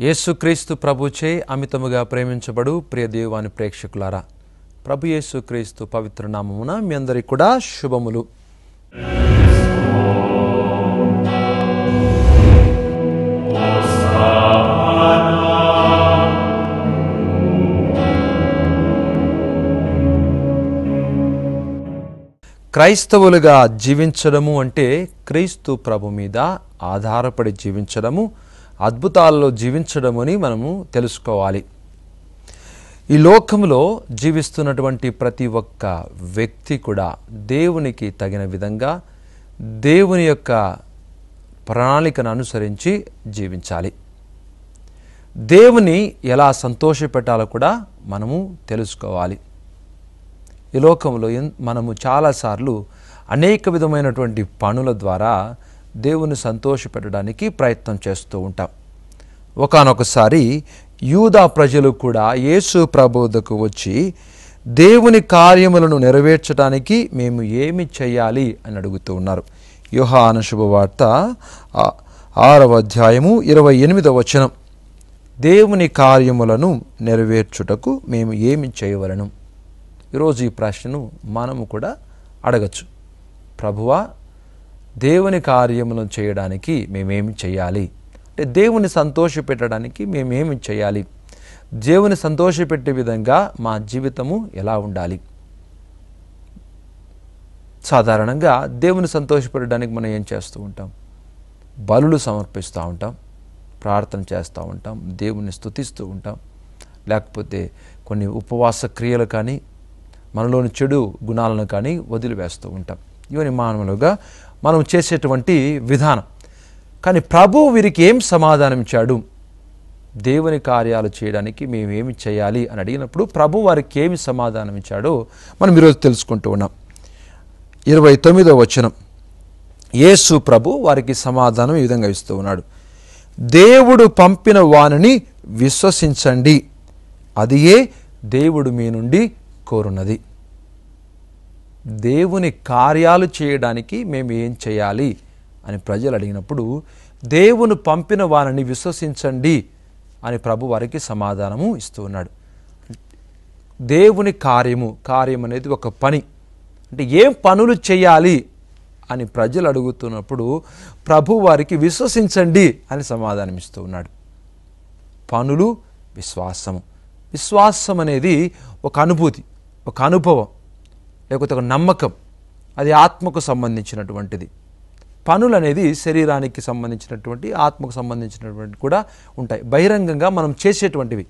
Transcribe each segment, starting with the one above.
యేసుక్రీస్తు ప్రభుచే అమితముగా ప్రేమించబడు ప్రియ దేవాని ప్రేక్షకులారా ప్రభు యేసుక్రీస్తు పవిత్ర నామమున మీ అందరికి కూడా శుభములు క్రైస్తవులుగా జీవించడము అంటే క్రీస్తు ప్రభు మీద ఆధారపడి జీవించడము అద్భుతాలలో జీవించడము అని మనము తెలుసుకోవాలి ఈ లోకంలో జీవిస్తున్నటువంటి ప్రతి ఒక్క వ్యక్తి కూడా దేవునికి తగిన విధంగా దేవుని యొక్క ప్రణాళికను అనుసరించి జీవించాలి దేవుని ఎలా సంతోషపెట్టాలో కూడా మనము తెలుసుకోవాలి ఈ లోకంలో ఎన్- మనము చాలాసార్లు అనేక విధమైనటువంటి పనుల ద్వారా దేవుని సంతోషపెట్టడానికి ప్రయత్నం చేస్తూ ఉంటాం ఒకానొకసారి యూదా ప్రజలు కూడా యేసు ప్రబోధకు వచ్చి దేవుని కార్యములను నెరవేర్చడానికి మేము ఏమి చేయాలి అని అడుగుతూ ఉన్నారు యోహాను శుభవార్త ఆ- ఆరవ అధ్యాయము ఇరవై ఎనిమిదవ వచనం దేవుని కార్యములను నెరవేర్చుటకు మేము ఏమి చేయవలను ఈరోజు ఈ ప్రశ్నను మనము కూడా అడగచ్చు ప్రభువా దేవుని కార్యములను చేయడానికి మేమేమి చేయాలి అంటే దేవుని సంతోషపెట్టడానికి మేమేమి చేయాలి దేవుని సంతోషపెట్టే విధంగా మా జీవితము ఎలా ఉండాలి సాధారణంగా దేవుని సంతోషపెట్టడానికి మనం ఏం చేస్తూ ఉంటాం బలులు సమర్పిస్తూ ఉంటాం ప్రార్థన చేస్తూ ఉంటాం దేవుని స్తుతిస్తూ ఉంటాం లేకపోతే కొన్ని ఉపవాస క్రియలు కానీ మనలోని చెడు గుణాలను కానీ వదిలివేస్తూ ఉంటాం ఇవన్నీ మానవులుగా మనం చేసేటువంటి విధానం కానీ ప్రభు వీరికి ఏం సమాధానం ఇచ్చాడు దేవుని కార్యాలు చేయడానికి మేము ఏమి చేయాలి అని అడిగినప్పుడు ప్రభు వారికి ఏమి సమాధానం ఇచ్చాడో మనం ఈరోజు తెలుసుకుంటూ ఉన్నాం ఇరవై తొమ్మిదో వచనం యేసు ప్రభు వారికి సమాధానం ఈ విధంగా ఇస్తూ ఉన్నాడు దేవుడు పంపిన వానిని విశ్వసించండి అదియే దేవుడు మీ నుండి కోరున్నది దేవుని కార్యాలు చేయడానికి మేము ఏం చేయాలి అని ప్రజలు అడిగినప్పుడు దేవుని పంపిన వారిని విశ్వసించండి అని ప్రభు వారికి సమాధానము ఇస్తూ ఉన్నాడు దేవుని కార్యము కార్యం అనేది ఒక పని అంటే ఏం పనులు చేయాలి అని ప్రజలు అడుగుతున్నప్పుడు ప్రభు వారికి విశ్వసించండి అని సమాధానం ఇస్తూ ఉన్నాడు పనులు విశ్వాసము విశ్వాసం అనేది ఒక అనుభూతి ఒక అనుభవం లేకపోతే ఒక నమ్మకం అది ఆత్మకు సంబంధించినటువంటిది పనులు అనేది శరీరానికి సంబంధించినటువంటి ఆత్మకు సంబంధించినటువంటి కూడా ఉంటాయి బహిరంగంగా మనం చేసేటువంటివి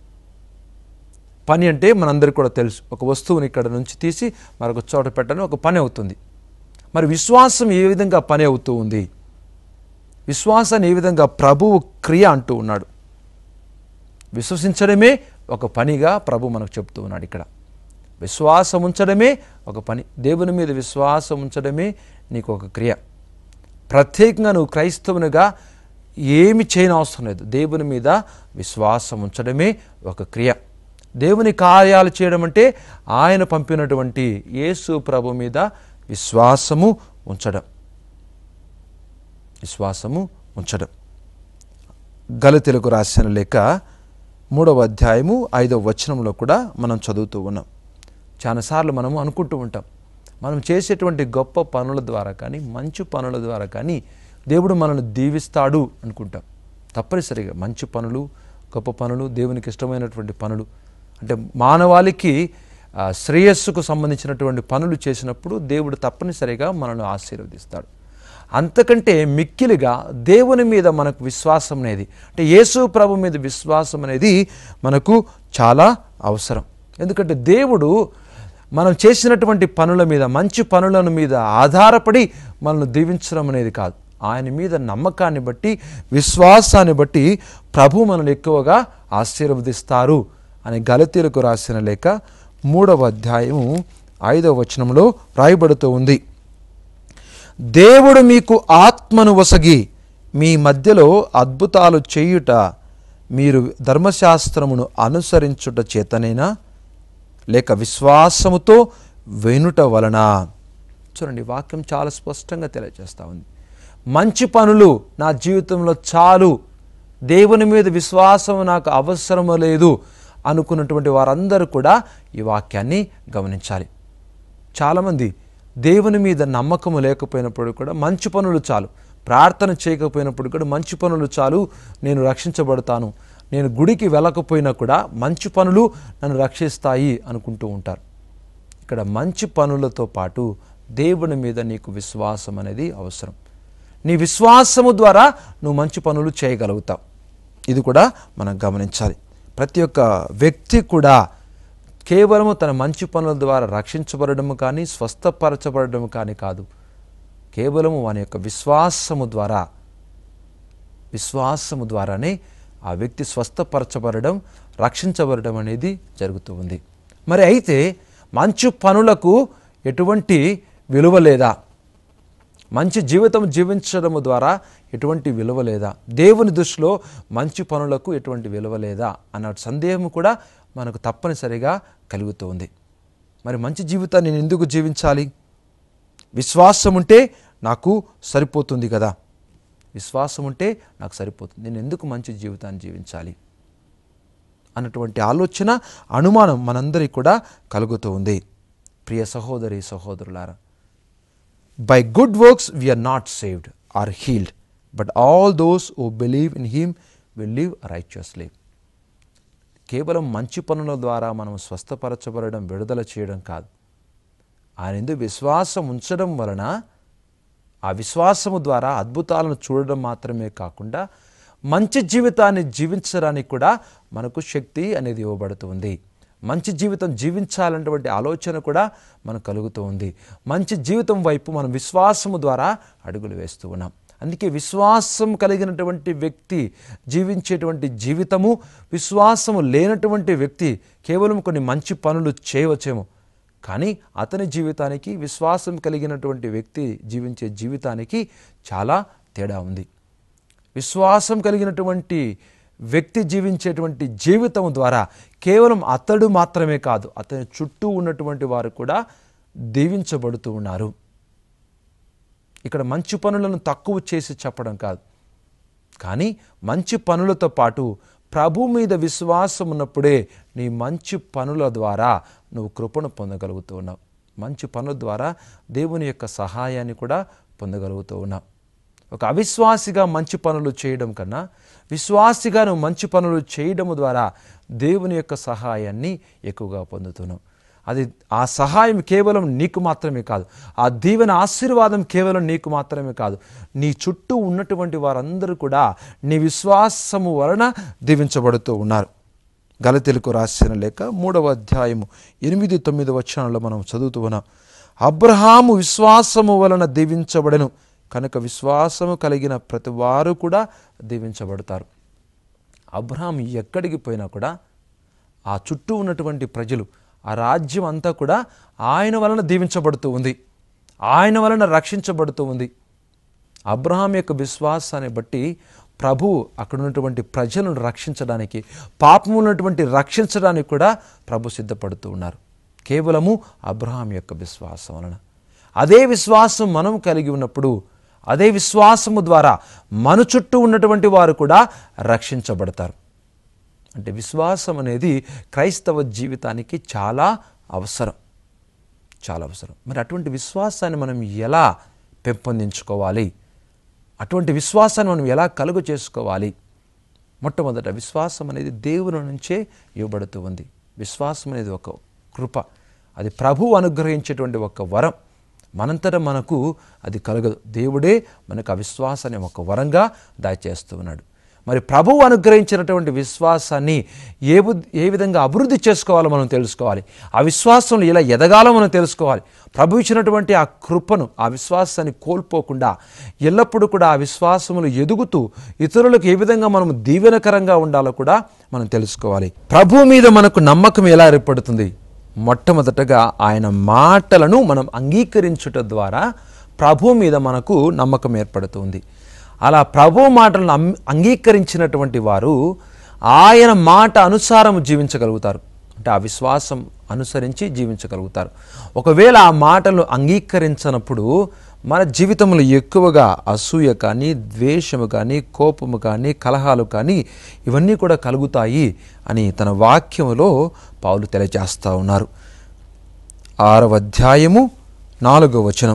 పని అంటే మనందరికీ కూడా తెలుసు ఒక వస్తువుని ఇక్కడ నుంచి తీసి మరొక చోట పెట్టడం ఒక పని అవుతుంది మరి విశ్వాసం ఏ విధంగా పని అవుతూ ఉంది విశ్వాసాన్ని ఏ విధంగా ప్రభువు క్రియ అంటూ ఉన్నాడు విశ్వసించడమే ఒక పనిగా ప్రభు మనకు చెప్తూ ఉన్నాడు ఇక్కడ విశ్వాసం ఉంచడమే ఒక పని దేవుని మీద విశ్వాసం ఉంచడమే నీకు ఒక క్రియ ప్రత్యేకంగా నువ్వు క్రైస్తవునిగా ఏమి చేయని అవసరం లేదు దేవుని మీద విశ్వాసం ఉంచడమే ఒక క్రియ దేవుని కార్యాలు చేయడం అంటే ఆయన పంపినటువంటి యేసు ప్రభు మీద విశ్వాసము ఉంచడం విశ్వాసము ఉంచడం గలతెలకు రాసిన లేక మూడవ అధ్యాయము ఐదవ వచనంలో కూడా మనం చదువుతూ ఉన్నాం చాలాసార్లు మనము అనుకుంటూ ఉంటాం మనం చేసేటువంటి గొప్ప పనుల ద్వారా కానీ మంచి పనుల ద్వారా కానీ దేవుడు మనల్ని దీవిస్తాడు అనుకుంటాం తప్పనిసరిగా మంచి పనులు గొప్ప పనులు దేవునికి ఇష్టమైనటువంటి పనులు అంటే మానవాళికి ఆ, శ్రేయస్సుకు సంబంధించినటువంటి పనులు చేసినప్పుడు దేవుడు తప్పనిసరిగా మనల్ని ఆశీర్వదిస్తాడు అంతకంటే మిక్కిలిగా దేవుని మీద మనకు విశ్వాసం అనేది అంటే యేసు ప్రభు మీద విశ్వాసం అనేది మనకు చాలా అవసరం ఎందుకంటే దేవుడు మనం చేసినటువంటి పనుల మీద మంచి పనులను మీద ఆధారపడి మనల్ని దీవించడం అనేది కాదు ఆయన మీద నమ్మకాన్ని బట్టి విశ్వాసాన్ని బట్టి ప్రభు మనల్ని ఎక్కువగా ఆశీర్వదిస్తారు అని గలతీలకు రాసిన లేక మూడవ అధ్యాయము ఐదవ వచనంలో రాయబడుతూ ఉంది దేవుడు మీకు ఆత్మను వసగి మీ మధ్యలో అద్భుతాలు చేయుట మీరు ధర్మశాస్త్రమును అనుసరించుట చేతనేనా లేక విశ్వాసముతో వెనుట వలన చూడండి వాక్యం చాలా స్పష్టంగా తెలియజేస్తూ ఉంది మంచి పనులు నా జీవితంలో చాలు దేవుని మీద విశ్వాసం నాకు అవసరము లేదు అనుకున్నటువంటి వారందరూ కూడా ఈ వాక్యాన్ని గమనించాలి చాలామంది దేవుని మీద నమ్మకము లేకపోయినప్పుడు కూడా మంచి పనులు చాలు ప్రార్థన చేయకపోయినప్పుడు కూడా మంచి పనులు చాలు నేను రక్షించబడతాను నేను గుడికి వెళ్ళకపోయినా కూడా మంచి పనులు నన్ను రక్షిస్తాయి అనుకుంటూ ఉంటారు ఇక్కడ మంచి పనులతో పాటు దేవుని మీద నీకు విశ్వాసం అనేది అవసరం నీ విశ్వాసము ద్వారా నువ్వు మంచి పనులు చేయగలుగుతావు ఇది కూడా మనం గమనించాలి ప్రతి ఒక్క వ్యక్తి కూడా కేవలము తన మంచి పనుల ద్వారా రక్షించబడము కానీ స్వస్థపరచబడము కానీ కాదు కేవలము వాని యొక్క విశ్వాసము ద్వారా విశ్వాసము ద్వారానే ఆ వ్యక్తి స్వస్థపరచబడడం రక్షించబడడం అనేది జరుగుతూ ఉంది మరి అయితే మంచి పనులకు ఎటువంటి విలువ లేదా మంచి జీవితం జీవించడం ద్వారా ఎటువంటి విలువ లేదా దేవుని దృష్టిలో మంచి పనులకు ఎటువంటి విలువ లేదా అన్న సందేహం కూడా మనకు తప్పనిసరిగా కలుగుతూ ఉంది మరి మంచి జీవితాన్ని నేను ఎందుకు జీవించాలి విశ్వాసం ఉంటే నాకు సరిపోతుంది కదా విశ్వాసం ఉంటే నాకు సరిపోతుంది నేను ఎందుకు మంచి జీవితాన్ని జీవించాలి అన్నటువంటి ఆలోచన అనుమానం మనందరికీ కూడా కలుగుతూ ఉంది ప్రియ సహోదరి సహోదరులారా by good works we are not saved or healed but all those who believe in him will live righteously కేవలం మంచి పనుల ద్వారా మనం స్వస్థపరచబడడం విడుదల చేయడం కాదు ఆయన ఎందు విశ్వాసం ఉంచడం వలన ఆ విశ్వాసము ద్వారా అద్భుతాలను చూడడం మాత్రమే కాకుండా మంచి జీవితాన్ని జీవించడానికి కూడా మనకు శక్తి అనేది ఇవ్వబడుతుంది మంచి జీవితం జీవించాలన్నటువంటి ఆలోచన కూడా మనకు కలుగుతూ ఉంది మంచి జీవితం వైపు మనం విశ్వాసము ద్వారా అడుగులు వేస్తూ ఉన్నాం అందుకే విశ్వాసం కలిగినటువంటి వ్యక్తి జీవించేటువంటి జీవితము విశ్వాసము లేనటువంటి వ్యక్తి కేవలం కొన్ని మంచి పనులు చేయవచ్చేమో కానీ అతని జీవితానికి విశ్వాసం కలిగినటువంటి వ్యక్తి జీవించే జీవితానికి చాలా తేడా ఉంది విశ్వాసం కలిగినటువంటి వ్యక్తి జీవించేటువంటి జీవితం ద్వారా కేవలం అతడు మాత్రమే కాదు అతని చుట్టూ ఉన్నటువంటి వారు కూడా దీవించబడుతూ ఉన్నారు ఇక్కడ మంచి పనులను తక్కువ చేసి చెప్పడం కాదు కానీ మంచి పనులతో పాటు ప్రభు మీద విశ్వాసం ఉన్నప్పుడే నీ మంచి పనుల ద్వారా నువ్వు కృపను పొందగలుగుతూ ఉన్నావు మంచి పనుల ద్వారా దేవుని యొక్క సహాయాన్ని కూడా పొందగలుగుతూ ఉన్నావు ఒక అవిశ్వాసిగా మంచి పనులు చేయడం కన్నా విశ్వాసిగా నువ్వు మంచి పనులు చేయడం ద్వారా దేవుని యొక్క సహాయాన్ని ఎక్కువగా పొందుతున్నావు అది ఆ సహాయం కేవలం నీకు మాత్రమే కాదు ఆ దీవెన ఆశీర్వాదం కేవలం నీకు మాత్రమే కాదు నీ చుట్టూ ఉన్నటువంటి వారందరూ కూడా నీ విశ్వాసము వలన దీవించబడుతూ ఉన్నారు గలతెలకు రాసిన లేక మూడవ అధ్యాయము ఎనిమిది తొమ్మిది వచనాల్లో మనం చదువుతూ ఉన్నాం అబ్రహాము విశ్వాసము వలన దీవించబడెను కనుక విశ్వాసము కలిగిన ప్రతి వారు కూడా దీవించబడతారు అబ్రహాం ఎక్కడికి పోయినా కూడా ఆ చుట్టూ ఉన్నటువంటి ప్రజలు ఆ రాజ్యం అంతా కూడా ఆయన వలన దీవించబడుతూ ఉంది ఆయన వలన రక్షించబడుతూ ఉంది అబ్రహాం యొక్క విశ్వాసాన్ని బట్టి ప్రభు అక్కడ ఉన్నటువంటి ప్రజలను రక్షించడానికి పాపము ఉన్నటువంటి రక్షించడానికి కూడా ప్రభు సిద్ధపడుతూ ఉన్నారు కేవలము అబ్రహాం యొక్క విశ్వాసం వలన అదే విశ్వాసం మనం కలిగి ఉన్నప్పుడు అదే విశ్వాసము ద్వారా మన చుట్టూ ఉన్నటువంటి వారు కూడా రక్షించబడతారు అంటే విశ్వాసం అనేది క్రైస్తవ జీవితానికి చాలా అవసరం చాలా అవసరం మరి అటువంటి విశ్వాసాన్ని మనం ఎలా పెంపొందించుకోవాలి అటువంటి విశ్వాసాన్ని మనం ఎలా కలుగు చేసుకోవాలి మొట్టమొదట విశ్వాసం అనేది దేవుని నుంచే ఇవ్వబడుతూ ఉంది విశ్వాసం అనేది ఒక కృప అది ప్రభువు అనుగ్రహించేటువంటి ఒక వరం మనంతట మనకు అది కలగదు దేవుడే మనకు ఆ విశ్వాసాన్ని ఒక వరంగా దయచేస్తూ ఉన్నాడు మరి ప్రభువు అనుగ్రహించినటువంటి విశ్వాసాన్ని ఏ బుద్ధి ఏ విధంగా అభివృద్ధి చేసుకోవాలో మనం తెలుసుకోవాలి ఆ విశ్వాసంలో ఎలా ఎదగాలో మనం తెలుసుకోవాలి ప్రభు ఇచ్చినటువంటి ఆ కృపను ఆ విశ్వాసాన్ని కోల్పోకుండా ఎల్లప్పుడూ కూడా ఆ విశ్వాసములు ఎదుగుతూ ఇతరులకు ఏ విధంగా మనం దీవెనకరంగా ఉండాలో కూడా మనం తెలుసుకోవాలి ప్రభు మీద మనకు నమ్మకం ఎలా ఏర్పడుతుంది మొట్టమొదటగా ఆయన మాటలను మనం అంగీకరించుట ద్వారా ప్రభు మీద మనకు నమ్మకం ఏర్పడుతుంది అలా ప్రభు మాటలను అం- అంగీకరించినటువంటి వారు ఆయన మాట అనుసారం జీవించగలుగుతారు అంటే ఆ విశ్వాసం అనుసరించి జీవించగలుగుతారు ఒకవేళ ఆ మాటలు అంగీకరించనప్పుడు మన జీవితంలో ఎక్కువగా అసూయ కానీ ద్వేషము కానీ కోపము కానీ కలహాలు కానీ ఇవన్నీ కూడా కలుగుతాయి అని తన వాక్యములో పౌలు తెలియజేస్తూ ఉన్నారు ఆరవ అధ్యాయము నాలుగవ వచనం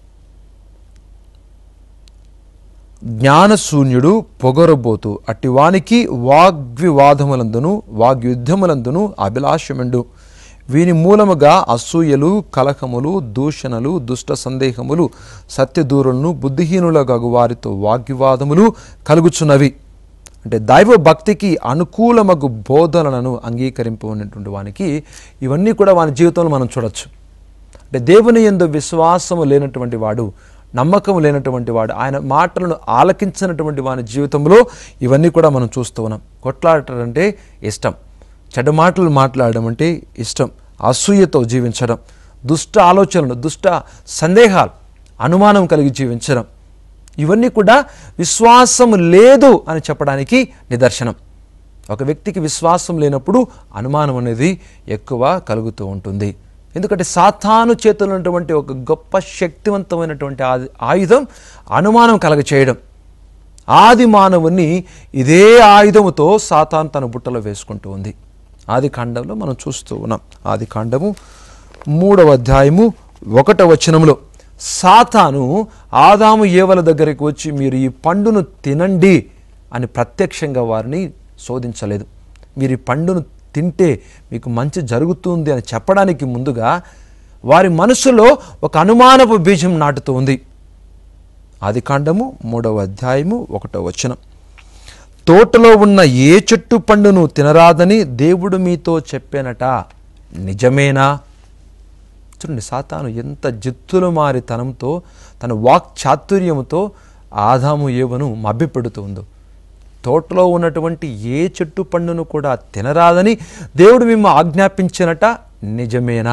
జ్ఞానశూన్యుడు పొగరబోతు అట్టివానికి వాగ్వివాదములందును వాగ్యుద్ధములందును అభిలాషముండు వీని మూలముగా అసూయలు కలహములు దూషణలు దుష్ట సందేహములు సత్యదూరులను బుద్ధిహీనులగు వారితో వాగ్వివాదములు కలుగుచున్నవి అంటే దైవ భక్తికి అనుకూలమగు బోధనలను అంగీకరింపనటువంటి వానికి ఇవన్నీ కూడా వాని జీవితంలో మనం చూడొచ్చు అంటే దేవుని ఎందు విశ్వాసము లేనటువంటి వాడు నమ్మకం లేనటువంటి వాడు ఆయన మాటలను ఆలకించినటువంటి వాని జీవితంలో ఇవన్నీ కూడా మనం చూస్తూ ఉన్నాం కొట్లాడటం అంటే ఇష్టం చెడ్డ మాటలు మాట్లాడడం అంటే ఇష్టం అసూయతో జీవించడం దుష్ట ఆలోచనలు దుష్ట సందేహాలు అనుమానం కలిగి జీవించడం ఇవన్నీ కూడా విశ్వాసం లేదు అని చెప్పడానికి నిదర్శనం ఒక వ్యక్తికి విశ్వాసం లేనప్పుడు అనుమానం అనేది ఎక్కువ కలుగుతూ ఉంటుంది ఎందుకంటే సాతాను చేతులు ఉన్నటువంటి ఒక గొప్ప శక్తివంతమైనటువంటి ఆది- ఆయుధం అనుమానం కలగ చేయడం ఆది మానవుని ఇదే ఆయుధముతో సాతాను తన బుట్టలో వేసుకుంటూ ఉంది ఆది కాండంలో మనం చూస్తూ ఉన్నాం ఆది కాండము మూడవ అధ్యాయము ఒకటవ వచనంలో సాతాను ఆదాము ఏవల దగ్గరికి వచ్చి మీరు ఈ పండును తినండి అని ప్రత్యక్షంగా వారిని శోధించలేదు మీరు ఈ పండును తింటే మీకు మంచి జరుగుతుంది అని చెప్పడానికి ముందుగా వారి మనసులో ఒక అనుమానపు బీజం నాటుతూ ఉంది ఆది కాండము మూడవ అధ్యాయము ఒకటవ వచనం తోటలో ఉన్న ఏ చెట్టు పండును తినరాదని దేవుడు మీతో చెప్పానట నిజమేనా చూడండి సాతాను ఎంత జిత్తులు మారి తనంతో తన వాక్ చాతుర్యముతో ఆదాము ఏవను మభ్యపెడుతుందో తోటలో ఉన్నటువంటి ఏ చెట్టు పండును కూడా తినరాదని దేవుడు మేము ఆజ్ఞాపించినట నిజమేనా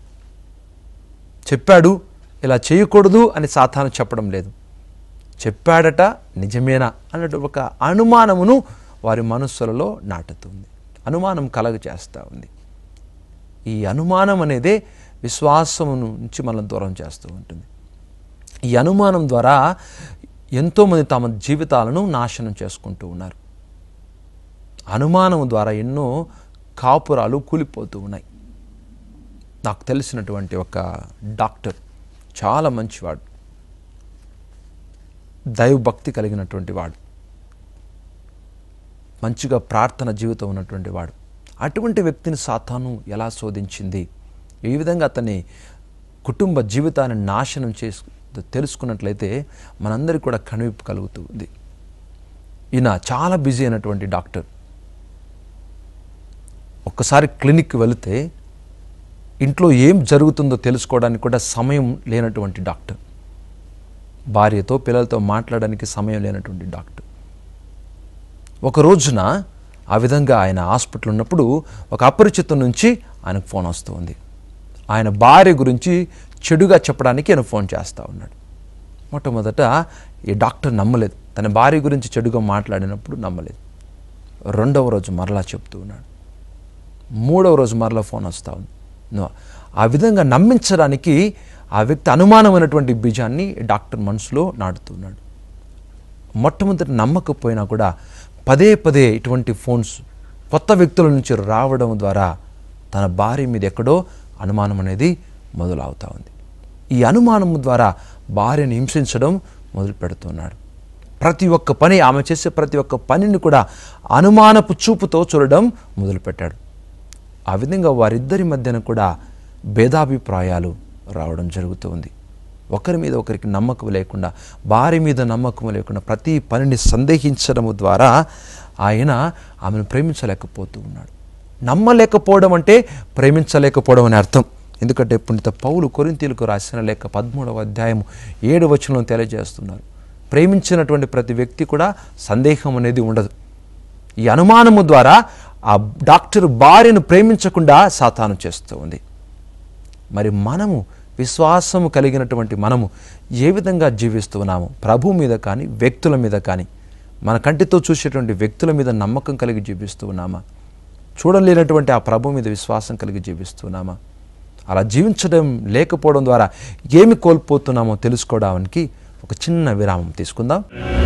చెప్పాడు ఇలా చేయకూడదు అని సాతాను చెప్పడం లేదు చెప్పాడట నిజమేనా అన్నట్టు ఒక అనుమానమును వారి మనస్సులలో నాటుతుంది అనుమానం కలగ చేస్తూ ఉంది ఈ అనుమానం అనేదే విశ్వాసము నుంచి మనల్ని దూరం చేస్తూ ఉంటుంది ఈ అనుమానం ద్వారా ఎంతోమంది తమ జీవితాలను నాశనం చేసుకుంటూ ఉన్నారు అనుమానం ద్వారా ఎన్నో కాపురాలు కూలిపోతూ ఉన్నాయి నాకు తెలిసినటువంటి ఒక డాక్టర్ చాలా మంచివాడు దైవభక్తి కలిగినటువంటి వాడు మంచిగా ప్రార్థన జీవితం ఉన్నటువంటి వాడు అటువంటి వ్యక్తిని సాతాను ఎలా శోధించింది ఈ విధంగా అతని కుటుంబ జీవితాన్ని నాశనం చేసు తెలుసుకున్నట్లయితే మనందరికీ కూడా కనువిప్పు కలుగుతూ ఉంది ఈయన చాలా బిజీ అయినటువంటి డాక్టర్ ఒక్కసారి క్లినిక్కి వెళితే ఇంట్లో ఏం జరుగుతుందో తెలుసుకోవడానికి కూడా సమయం లేనటువంటి డాక్టర్ భార్యతో పిల్లలతో మాట్లాడడానికి సమయం లేనటువంటి డాక్టర్ ఒక రోజున ఆ విధంగా ఆయన హాస్పిటల్ ఉన్నప్పుడు ఒక అపరిచితం నుంచి ఆయనకు ఫోన్ వస్తుంది ఆయన భార్య గురించి చెడుగా చెప్పడానికి ఆయన ఫోన్ చేస్తూ ఉన్నాడు మొట్టమొదట ఈ డాక్టర్ నమ్మలేదు తన భార్య గురించి చెడుగా మాట్లాడినప్పుడు నమ్మలేదు రెండవ రోజు మరలా చెప్తూ ఉన్నాడు మూడవ రోజు మరలా ఫోన్ వస్తూ ఉంది నో- ఆ విధంగా నమ్మించడానికి ఆ వ్యక్తి అనుమానమైనటువంటి బీజాన్ని డాక్టర్ మనసులో నాటుతున్నాడు మొట్టమొదటి నమ్మకపోయినా కూడా పదే పదే ఇటువంటి ఫోన్స్ కొత్త వ్యక్తుల నుంచి రావడం ద్వారా తన భార్య మీద ఎక్కడో అనుమానం అనేది మొదలవుతా ఉంది ఈ అనుమానం ద్వారా భార్యను హింసించడం మొదలు పెడుతున్నాడు ప్రతి ఒక్క పని ఆమె చేసే ప్రతి ఒక్క పనిని కూడా అనుమానపు చూపుతో చూడడం మొదలుపెట్టాడు ఆ విధంగా వారిద్దరి మధ్యన కూడా భేదాభిప్రాయాలు రావడం జరుగుతుంది ఒకరి మీద ఒకరికి నమ్మకం లేకుండా భార్య మీద నమ్మకం లేకుండా ప్రతి పనిని సందేహించడము ద్వారా ఆయన ఆమెను ప్రేమించలేకపోతూ ఉన్నాడు నమ్మలేకపోవడం అంటే ప్రేమించలేకపోవడం అని అర్థం ఎందుకంటే పుణిత పౌలు కొరింతీలకు రాసిన లేక పదమూడవ అధ్యాయం ఏడు వచనం తెలియజేస్తున్నారు ప్రేమించినటువంటి ప్రతి వ్యక్తి కూడా సందేహం అనేది ఉండదు ఈ అనుమానము ద్వారా ఆ డాక్టర్ భార్యను ప్రేమించకుండా సాతాను చేస్తూ ఉంది మరి మనము విశ్వాసము కలిగినటువంటి మనము ఏ విధంగా జీవిస్తున్నాము ప్రభు మీద కానీ వ్యక్తుల మీద కానీ మన కంటితో చూసేటువంటి వ్యక్తుల మీద నమ్మకం కలిగి జీవిస్తూ ఉన్నామా చూడలేనటువంటి ఆ ప్రభు మీద విశ్వాసం కలిగి జీవిస్తున్నామా అలా జీవించడం లేకపోవడం ద్వారా ఏమి కోల్పోతున్నామో తెలుసుకోవడానికి ఒక చిన్న విరామం తీసుకుందాం